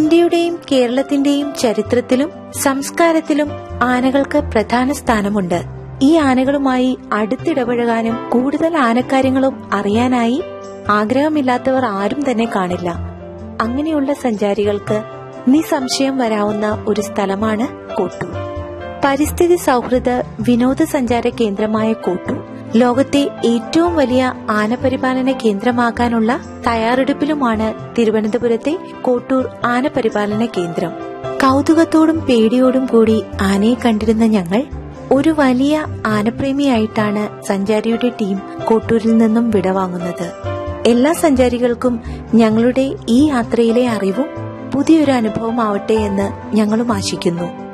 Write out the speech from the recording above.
ഇന്ത്യയുടെയും കേരളത്തിന്റെയും ചരിത്രത്തിലും സംസ്കാരത്തിലും ആനകൾക്ക് പ്രധാന സ്ഥാനമുണ്ട് ഈ ആനകളുമായി അടുത്തിടപഴകാനും കൂടുതൽ ആനക്കാര്യങ്ങളും അറിയാനായി ആഗ്രഹമില്ലാത്തവർ ആരും തന്നെ കാണില്ല അങ്ങനെയുള്ള സഞ്ചാരികൾക്ക് നിസംശയം വരാവുന്ന ഒരു സ്ഥലമാണ് കോട്ടൂർ പരിസ്ഥിതി സൗഹൃദ വിനോദസഞ്ചാര കേന്ദ്രമായ കോട്ടൂർ ലോകത്തെ ഏറ്റവും വലിയ ആനപരിപാലന കേന്ദ്രമാകാനുള്ള തയ്യാറെടുപ്പിലുമാണ് തിരുവനന്തപുരത്തെ കോട്ടൂർ ആനപരിപാലന കേന്ദ്രം കൗതുകത്തോടും പേടിയോടും കൂടി ആനയെ കണ്ടിരുന്ന ഞങ്ങൾ ഒരു വലിയ ആനപ്രേമിയായിട്ടാണ് സഞ്ചാരിയുടെ ടീം കോട്ടൂരിൽ നിന്നും വിടവാങ്ങുന്നത് എല്ലാ സഞ്ചാരികൾക്കും ഞങ്ങളുടെ ഈ യാത്രയിലെ അറിവും പുതിയൊരു അനുഭവമാവട്ടെ എന്ന് ഞങ്ങളും ആശിക്കുന്നു